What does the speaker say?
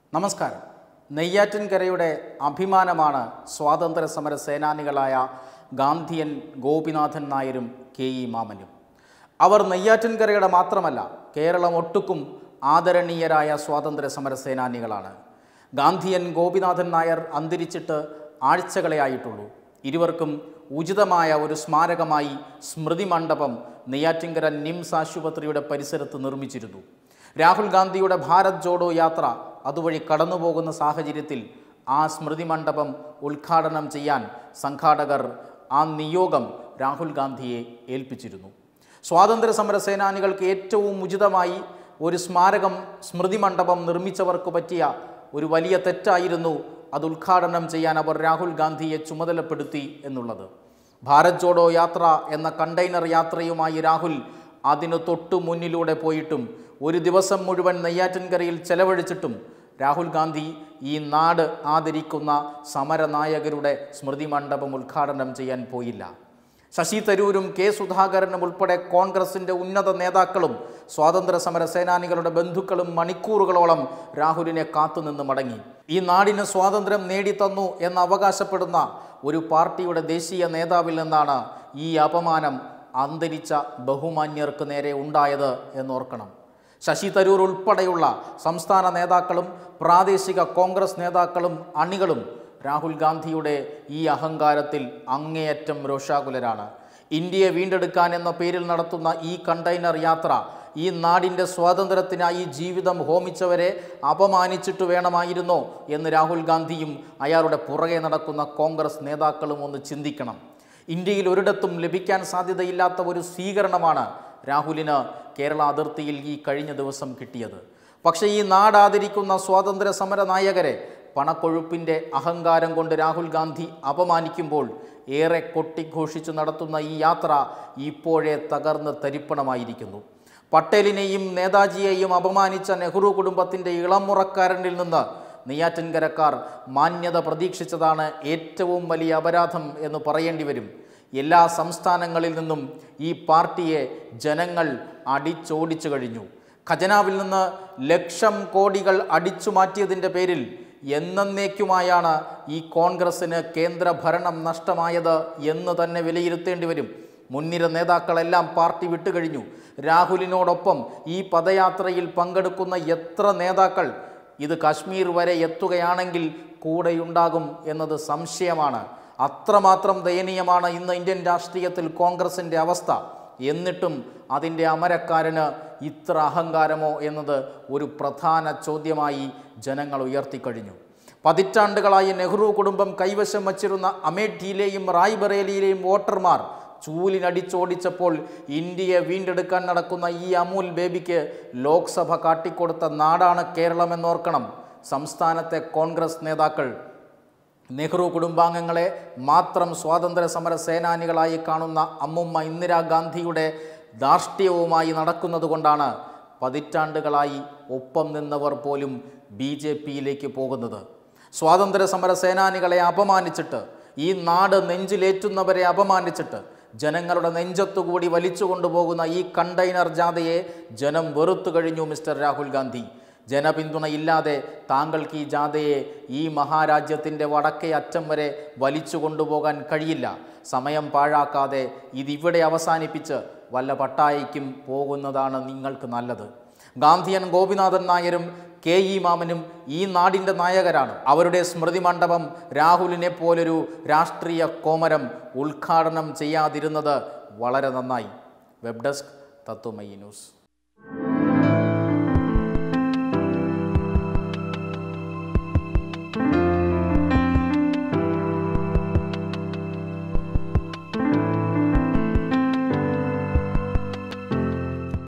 നമസ്കാരം നെയ്യാറ്റിൻകരയുടെ അഭിമാനമാണ് സ്വാതന്ത്ര്യ സമര സേനാനികളായ ഗാന്ധിയൻ ഗോപിനാഥൻ നായരും കെ ഇ മാമനും അവർ നെയ്യാറ്റിൻകരയുടെ മാത്രമല്ല കേരളം ഒട്ടുക്കും ആദരണീയരായ സ്വാതന്ത്ര്യ സമര സേനാനികളാണ് ഗാന്ധിയൻ ഗോപിനാഥൻ നായർ അന്തരിച്ചിട്ട് ആഴ്ചകളെ ആയിട്ടുള്ളൂ ഇരുവർക്കും ഉചിതമായ ഒരു സ്മാരകമായി സ്മൃതി മണ്ഡപം നെയ്യാറ്റിൻകര നിംസ് ആശുപത്രിയുടെ പരിസരത്ത് നിർമ്മിച്ചിരുന്നു രാഹുൽ ഗാന്ധിയുടെ ഭാരത് ജോഡോ യാത്ര അതുവഴി കടന്നുപോകുന്ന സാഹചര്യത്തിൽ ആ സ്മൃതി മണ്ഡപം ഉദ്ഘാടനം ചെയ്യാൻ സംഘാടകർ ആ നിയോഗം രാഹുൽ ഗാന്ധിയെ ഏൽപ്പിച്ചിരുന്നു സ്വാതന്ത്ര്യ സമര സേനാനികൾക്ക് ഏറ്റവും ഉചിതമായി ഒരു സ്മാരകം സ്മൃതി മണ്ഡപം നിർമ്മിച്ചവർക്ക് പറ്റിയ ഒരു വലിയ തെറ്റായിരുന്നു അത് ഉദ്ഘാടനം ചെയ്യാൻ അവർ രാഹുൽ ഗാന്ധിയെ ചുമതലപ്പെടുത്തി എന്നുള്ളത് ഭാരത് ജോഡോ യാത്ര എന്ന കണ്ടെയ്നർ യാത്രയുമായി രാഹുൽ അതിന് തൊട്ടു മുന്നിലൂടെ പോയിട്ടും ഒരു ദിവസം മുഴുവൻ നെയ്യാറ്റിൻകരയിൽ ചെലവഴിച്ചിട്ടും രാഹുൽ ഗാന്ധി ഈ നാട് ആദരിക്കുന്ന സമരനായകരുടെ സ്മൃതി മണ്ഡപം ഉദ്ഘാടനം ചെയ്യാൻ പോയില്ല ശശി തരൂരും കെ സുധാകരനും ഉൾപ്പെടെ കോൺഗ്രസിന്റെ ഉന്നത നേതാക്കളും സ്വാതന്ത്ര്യ സമര സേനാനികളുടെ ബന്ധുക്കളും മണിക്കൂറുകളോളം രാഹുലിനെ കാത്തുനിന്ന് മടങ്ങി ഈ നാടിന് സ്വാതന്ത്ര്യം നേടിത്തന്നു എന്ന് അവകാശപ്പെടുന്ന ഒരു പാർട്ടിയുടെ ദേശീയ നേതാവിൽ നിന്നാണ് ഈ അപമാനം അന്തരിച്ച ബഹുമാന്യർക്ക് നേരെ ഉണ്ടായത് എന്നോർക്കണം ശശി തരൂർ ഉൾപ്പെടെയുള്ള സംസ്ഥാന നേതാക്കളും പ്രാദേശിക കോൺഗ്രസ് നേതാക്കളും അണികളും രാഹുൽ ഗാന്ധിയുടെ ഈ അഹങ്കാരത്തിൽ അങ്ങേയറ്റം രോഷാകുലരാണ് ഇന്ത്യയെ വീണ്ടെടുക്കാൻ എന്ന പേരിൽ നടത്തുന്ന ഈ കണ്ടെയ്നർ യാത്ര ഈ നാടിൻ്റെ സ്വാതന്ത്ര്യത്തിനായി ജീവിതം ഹോമിച്ചവരെ അപമാനിച്ചിട്ട് വേണമായിരുന്നോ എന്ന് രാഹുൽ ഗാന്ധിയും അയാളുടെ പുറകെ നടക്കുന്ന കോൺഗ്രസ് നേതാക്കളും ഒന്ന് ചിന്തിക്കണം ഇന്ത്യയിൽ ഒരിടത്തും ലഭിക്കാൻ സാധ്യതയില്ലാത്ത ഒരു സ്വീകരണമാണ് രാഹുലിന് കേരള അതിർത്തിയിൽ ഈ കഴിഞ്ഞ ദിവസം കിട്ടിയത് പക്ഷേ ഈ നാടാദരിക്കുന്ന സ്വാതന്ത്ര്യ സമര നായകരെ പണക്കൊഴുപ്പിൻ്റെ അഹങ്കാരം കൊണ്ട് രാഹുൽ ഗാന്ധി അപമാനിക്കുമ്പോൾ ഏറെ കൊട്ടിഘോഷിച്ചു നടത്തുന്ന ഈ യാത്ര ഇപ്പോഴേ തകർന്ന് തരിപ്പണമായിരിക്കുന്നു പട്ടേലിനെയും നേതാജിയെയും അപമാനിച്ച നെഹ്റു കുടുംബത്തിൻ്റെ ഇളമുറക്കാരനിൽ നിന്ന് നെയ്യാറ്റിൻകരക്കാർ മാന്യത പ്രതീക്ഷിച്ചതാണ് ഏറ്റവും വലിയ അപരാധം എന്ന് പറയേണ്ടി വരും എല്ലാ സംസ്ഥാനങ്ങളിൽ നിന്നും ഈ പാർട്ടിയെ ജനങ്ങൾ അടിച്ചോടിച്ചു കഴിഞ്ഞു ഖജനാവിൽ നിന്ന് ലക്ഷം കോടികൾ അടിച്ചു മാറ്റിയതിൻ്റെ പേരിൽ എന്നേക്കുമായാണ് ഈ കോൺഗ്രസ്സിന് കേന്ദ്ര ഭരണം നഷ്ടമായത് എന്ന് തന്നെ വിലയിരുത്തേണ്ടി വരും മുൻനിര നേതാക്കളെല്ലാം പാർട്ടി വിട്ടുകഴിഞ്ഞു രാഹുലിനോടൊപ്പം ഈ പദയാത്രയിൽ പങ്കെടുക്കുന്ന എത്ര നേതാക്കൾ ഇത് കശ്മീർ വരെ എത്തുകയാണെങ്കിൽ കൂടെയുണ്ടാകും എന്നത് സംശയമാണ് അത്രമാത്രം ദയനീയമാണ് ഇന്ന് ഇന്ത്യൻ രാഷ്ട്രീയത്തിൽ കോൺഗ്രസിൻ്റെ അവസ്ഥ എന്നിട്ടും അതിൻ്റെ അമരക്കാരന് ഇത്ര അഹങ്കാരമോ എന്നത് ഒരു പ്രധാന ചോദ്യമായി ജനങ്ങൾ ഉയർത്തിക്കഴിഞ്ഞു പതിറ്റാണ്ടുകളായി നെഹ്റു കുടുംബം കൈവശം വച്ചിരുന്ന അമേഠിയിലെയും റായ്ബറേലിയിലെയും വോട്ടർമാർ ചൂലിനടിച്ചോടിച്ചപ്പോൾ ഇന്ത്യയെ വീണ്ടെടുക്കാൻ നടക്കുന്ന ഈ അമൂൽ ബേബിക്ക് ലോക്സഭ കാട്ടിക്കൊടുത്ത നാടാണ് കേരളമെന്നോർക്കണം സംസ്ഥാനത്തെ കോൺഗ്രസ് നേതാക്കൾ നെഹ്റു കുടുംബാംഗങ്ങളെ മാത്രം സ്വാതന്ത്ര്യ സമര സേനാനികളായി കാണുന്ന അമ്മുമ്മ ഇന്ദിരാഗാന്ധിയുടെ ധാർഷ്ട്യവുമായി നടക്കുന്നത് കൊണ്ടാണ് പതിറ്റാണ്ടുകളായി ഒപ്പം നിന്നവർ പോലും ബി ജെ പിയിലേക്ക് പോകുന്നത് സ്വാതന്ത്ര്യ സമര സേനാനികളെ അപമാനിച്ചിട്ട് ഈ നാട് നെഞ്ചിലേറ്റുന്നവരെ അപമാനിച്ചിട്ട് ജനങ്ങളുടെ നെഞ്ചത്തുകൂടി വലിച്ചു കൊണ്ടുപോകുന്ന ഈ കണ്ടെയ്നർ ജാഥയെ ജനം വെറുത്തു കഴിഞ്ഞു മിസ്റ്റർ രാഹുൽ ഗാന്ധി ജനപിന്തുണയില്ലാതെ താങ്കൾക്ക് ഈ ജാഥയെ ഈ മഹാരാജ്യത്തിൻ്റെ വടക്കേ അറ്റം വരെ വലിച്ചു കൊണ്ടുപോകാൻ കഴിയില്ല സമയം പാഴാക്കാതെ ഇതിവിടെ അവസാനിപ്പിച്ച് വല്ല പട്ടായയ്ക്കും പോകുന്നതാണ് നിങ്ങൾക്ക് നല്ലത് ഗാന്ധിയൻ ഗോപിനാഥൻ നായരും കെ ഇ മാമനും ഈ നാടിൻ്റെ നായകരാണ് അവരുടെ സ്മൃതി മണ്ഡപം രാഹുലിനെ പോലൊരു രാഷ്ട്രീയ കോമരം ഉദ്ഘാടനം ചെയ്യാതിരുന്നത് വളരെ നന്നായി വെബ് ഡെസ്ക് തത്വമയി ന്യൂസ്